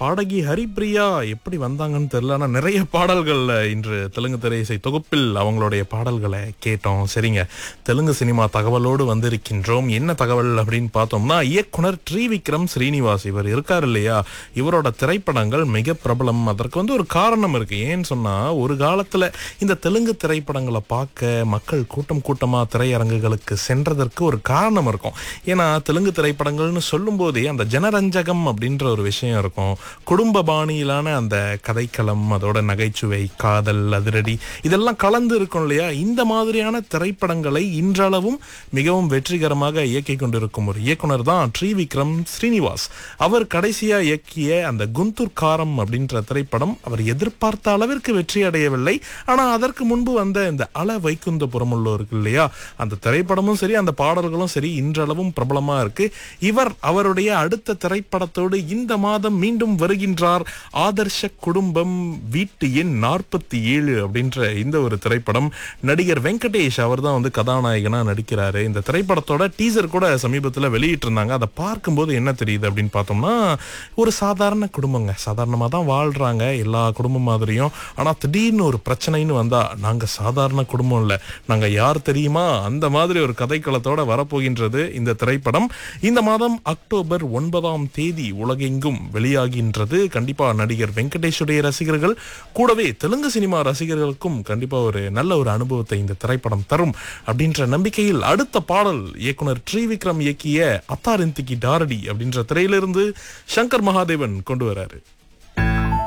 பாடகி ஹரிப்ரியா எப்படி வந்தாங்கன்னு தெரியல ஆனா நிறைய பாடல்கள்ல இன்று தெலுங்கு திரையிசை தொகுப்பில் அவங்களுடைய பாடல்களை கேட்டோம் சரிங்க தெலுங்கு சினிமா தகவலோடு வந்திருக்கின்றோம் என்ன தகவல் அப்படின்னு பார்த்தோம்னா இயக்குனர் ட்ரீவிக்ரம் ஸ்ரீனிவாஸ் இவர் இருக்கார் இல்லையா இவரோட திரைப்படங்கள் மிக பிரபலம் அதற்கு வந்து ஒரு காரணம் இருக்கு ஏன்னு சொன்னா ஒரு காலத்துல இந்த தெலுங்கு திரைப்படங்களை பார்க்க மக்கள் கூட்டம் கூட்டமா திரையரங்குகளுக்கு சென்றதற்கு ஒரு காரணம் இருக்கும் ஏன்னா தெலுங்கு திரைப்படங்கள்னு சொல்லும் போதே அந்த ஜனரஞ்சகம் அப்படின்ற ஒரு விஷயம் இருக்கும் குடும்ப பாணியிலான அந்த கதைக்களம் அதோட நகைச்சுவை காதல் அதிரடி இதெல்லாம் கலந்து இருக்கும் இல்லையா இந்த மாதிரியான திரைப்படங்களை இன்றளவும் மிகவும் வெற்றிகரமாக இயக்கிக் கொண்டிருக்கும் ஒரு இயக்குனர் தான் ட்ரீ விக்ரம் ஸ்ரீனிவாஸ் அவர் கடைசியா இயக்கிய அந்த குந்தூர் காரம் அப்படின்ற திரைப்படம் அவர் எதிர்பார்த்த அளவிற்கு வெற்றி அடையவில்லை ஆனா அதற்கு முன்பு வந்த இந்த அல வைகுந்தபுரம் இருக்கு இல்லையா அந்த திரைப்படமும் சரி அந்த பாடல்களும் சரி இன்றளவும் பிரபலமா இருக்கு இவர் அவருடைய அடுத்த திரைப்படத்தோடு இந்த மாதம் மீண்டும் வருகின்றார் ஆதர்ஷ குடும்பம் வீட்டு எண் நாற்பத்தி ஏழு அப்படின்ற இந்த ஒரு திரைப்படம் நடிகர் வெங்கடேஷ் அவர் தான் வந்து கதாநாயகனா நடிக்கிறாரு இந்த திரைப்படத்தோட டீசர் கூட சமீபத்தில் வெளியிட்டு இருந்தாங்க அதை பார்க்கும்போது என்ன தெரியுது அப்படின்னு பார்த்தோம்னா ஒரு சாதாரண குடும்பங்க சாதாரணமாக தான் வாழ்றாங்க எல்லா குடும்பம் மாதிரியும் ஆனால் திடீர்னு ஒரு பிரச்சனைன்னு வந்தா நாங்க சாதாரண குடும்பம் இல்லை நாங்க யார் தெரியுமா அந்த மாதிரி ஒரு கதைக்களத்தோட வரப்போகின்றது இந்த திரைப்படம் இந்த மாதம் அக்டோபர் ஒன்பதாம் தேதி உலகெங்கும் வெளியாகின்றது கண்டிப்பா நடிகர் வெங்கடேஷுடைய ரசிகர்கள் கூடவே தெலுங்கு சினிமா ரசிகர்களுக்கும் கண்டிப்பா ஒரு நல்ல ஒரு அனுபவத்தை இந்த திரைப்படம் தரும் அப்படின்ற நம்பிக்கையில் அடுத்த பாடல் இயக்குனர் ட்ரீ விக்ரம் இயக்கிய அத்தாரிந்திக்கி டாரடி அப்படின்ற திரையிலிருந்து சங்கர் மகாதேவன் கொண்டு வராரு